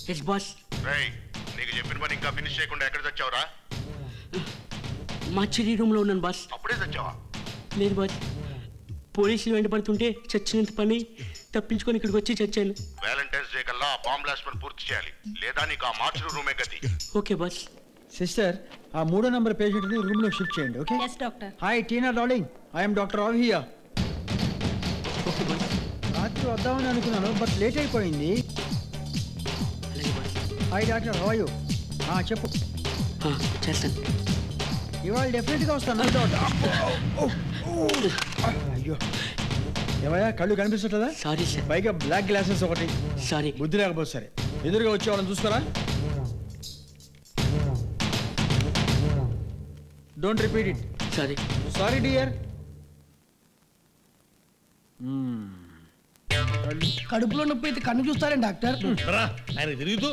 Yes boss రేయ్ నీకు చెప్పిన పని ఇంకా ఫినిష్ చేయకుండా ఎక్కడ చచ్చావురా మా చెల్లి రూమ్లో ఉన్నాను బాస్ అప్పుడే చచ్చావా లేదు బాస్ పోలీసులు వెంటబడుతుంటే చచ్చినంత పని తప్పించుకొని ఇక్కడికి వచ్చి చచ్చాను వ్యాలంటైన్స్ డే కల్లా బాంబ్ బ్లాస్ట్ పని పూర్తి చేయాలి లేదా నీకు ఆ మార్చులు రూమే గతి ఓకే బాస్ సిస్టర్ ఆ మూడో నంబర్ పేషెంట్ని రూమ్లో షిఫ్ట్ చేయండి okay yes doctor hi Tina darling I'm doctor Raviya okay boss రాత్రి వద్దామని అనుకున్నాను బట్ లేట్ అయిపోయింది అలాగే బాస్ హాయ్ డాక్టర్ హవాయు చెప్పు ఆ, చేస్తాను ఇవాళ డెఫినెట్గా వస్తాను అయ్యో ఏమయ్యా కళ్ళు కనిపిస్తుందా సారీ సార్ పైగా బ్లాక్ గ్లాసెస్ ఒకటి సారీ బుద్ధి లేకపోతే సరే ఎదురుగా వచ్చే వాళ్ళని చూసుకోరా don't repeat it sorry sorry dear కడుపులో నొప్పి అయితే కన్ను చూస్తారండి డాక్టర్ రా ఆయన తిరుగుతూ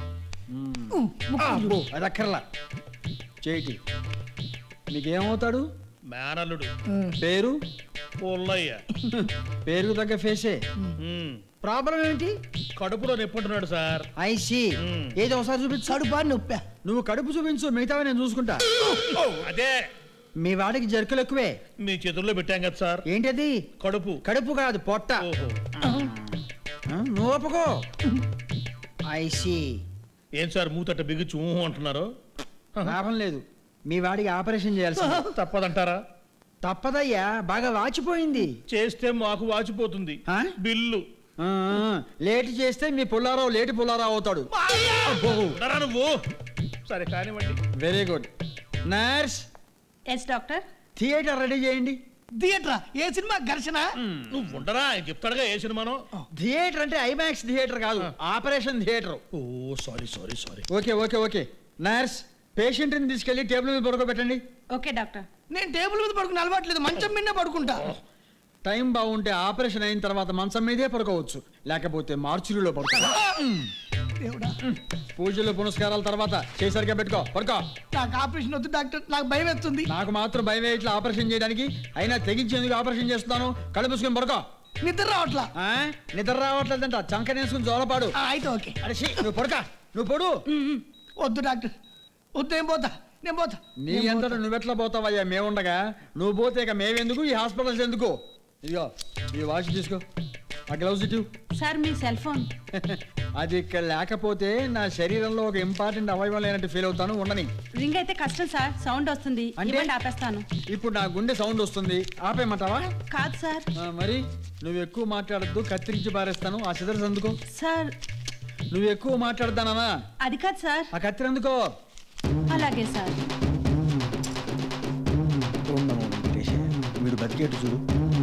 అది అక్కర్లా చేయిటి మీకేమవుతాడు మేనల్లుడు పేరు పుల్లయ్య పేరుకు తగ్గ ఫేసే ఉమ్. ప్రాబ్లం ఏంటి కడుపులో నొప్పుంటున్నాడు సార్ ఐసి మ్మ్. ఏదో ఒకసారి చూపించు కడుపా నొప్పా నువ్వు కడుపు చూపించు మిగతావి నేను చూసుకుంటా అదే మీ వాడికి జర్కులు ఎక్కువే మీ చేతుల్లో పెట్టాం కదా సార్ ఏంటది కడుపు కడుపు కాదు పొట్ట ఓహో ఆ, నువ్వు ఒప్పుకో ఐసి ఏం సార్ మూతట్ట బిగుచు ఊహు అంటున్నారు లాభం లేదు మీ వాడికి ఆపరేషన్ చేయాల్సి తప్పదంటారా తప్పదయ్యా బాగా వాచిపోయింది చేస్తే మాకు వాచిపోతుంది ఆ? బిల్లు ఆ, లేట్ చేస్తే మీ పుల్లారావు లేటి పుల్లారావు అవుతాడు అబ్బో ఉండరా నువ్వు సరే కానివ్వండి very good nurse yes doctor theatre ready చేయండి థియేటరా ఏ సినిమా ఘర్షణ నువ్వు ఉండరా ఆయన చెప్తాడుగా ఏ సినిమానో థియేటర్ అంటే ఐమాక్స్ థియేటర్ కాదు operation theatre oh sorry sorry sorry okay okay okay nurse పేషెంట్ని తీసుకెళ్ళి టేబుల్ మీద పడుకోబెట్టండి ఓకే డాక్టర్ నేను టేబుల్ మీద పడుకుని అలవాట్లేదు మంచం మీదే పడుకుంటా టైం బాగుంటే ఆపరేషన్ అయిన తర్వాత మంచం మీదే పడుకోవచ్చు లేకపోతే మార్చురీలో పడుకో దేవుడా పూజలు పునస్కారాల తర్వాత చేసరిగా పెట్టుకో పడుకో నాకు ఆపరేషన్ వద్దు డాక్టర్ నాకు భయం వేస్తుంది నాకు మాత్రం భయం ఇట్లా ఆపరేషన్ చేయడానికి అయినా తెగించేందుకు ఆపరేషన్ చేస్తున్నాను కళ్ళు మూసుకొని పడుకో నిద్ర రావట్లా ఆ? నిద్ర రావట్లేదంట చంకనేసుకుని జోలపాడు ఆ, అయితే ఓకే అరే ఛీ, నువ్వు పడుక నువ్వు పడు వద్దు డాక్టర్ వద్దు ఏం పోతా నేను పోతా నీ నేను ఎంతట పోతా. నువ్వెట్లా పోతావయ్యా మేముండగా నువ్వు పోతే ఇక మేమెందుకు ఈ హాస్పిటల్స్ ఎందుకు ఇదిగో ఈ వాచ్ తీసుకో ఆ గ్లౌజ్ ఇటు సార్ మీ సెల్ ఫోన్ అది ఇక్కడ లేకపోతే నా శరీరంలో ఒక ఇంపార్టెంట్ అవయవం లేనట్టు ఫీల్ అవుతాను ఉండని రింగ్ అయితే కష్టం సార్ సౌండ్ వస్తుంది అంటే? ఇవ్వండి ఆపేస్తాను ఇప్పుడు నా గుండె సౌండ్ వస్తుంది ఆపేయమంటావా కాదు సార్ ఆ, మరి నువ్వు ఎక్కువ మాట్లాడద్దు కత్తిరించి పారేస్తాను ఆ సిదర్స్ అందుకో సార్ నువ్వు ఎక్కువ మాట్లాడతానా అది కాదు సార్ ఆ కత్తిరి అందుకో అలాగే సార్ ఓం నమో వెంకటేశాయ. వీడు బతికేట్టు చూడు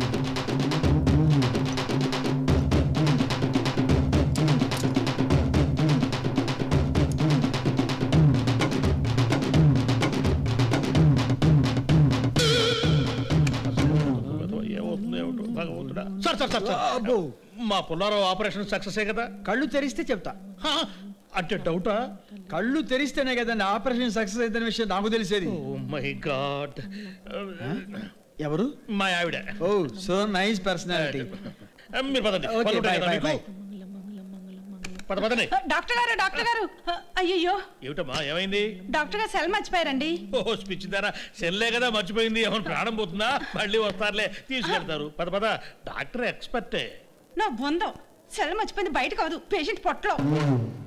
ఏమవుతుందో ఏమిటో భగవంతుడా సార్ సార్ సార్ సార్ అబ్బో. మా పుల్లారావు ఆపరేషన్ సక్సెసే కదా కళ్ళు తెరిస్తే చెప్తా హా, అంటే డౌటా కళ్ళు తెరిస్తేనే కదండి ఆపరేషన్ సక్సెస్ అయిన విషయం నాకు తెలిసేది ఓ మై గాడ్ ఎవరు మా ఆవిడ ఓ సో నైస్ పర్సనాలిటీ మీరు పదండి ఓకే పనులు బాయ్ ఉంటాయి కదా బాయ్ మీకు? బాయ్ పద పదండి డాక్టర్ గారు డాక్టర్ గారు అయ్యయ్యో ఏమిటమ్మా ఏమైంది డాక్టర్ గారు సెల్ మర్చిపోయారండి ఓ స్పిచ్ ధర సెల్లే కదా మర్చిపోయింది ఏమైనా ప్రాణం పోతుందా మళ్ళీ వస్తారులే తీసుకెళ్తారు పద పద డాక్టర్ ఎక్స్పర్టే నా బొందం సెల్ మర్చిపోయింది బయట కాదు పేషెంట్ పొట్టలో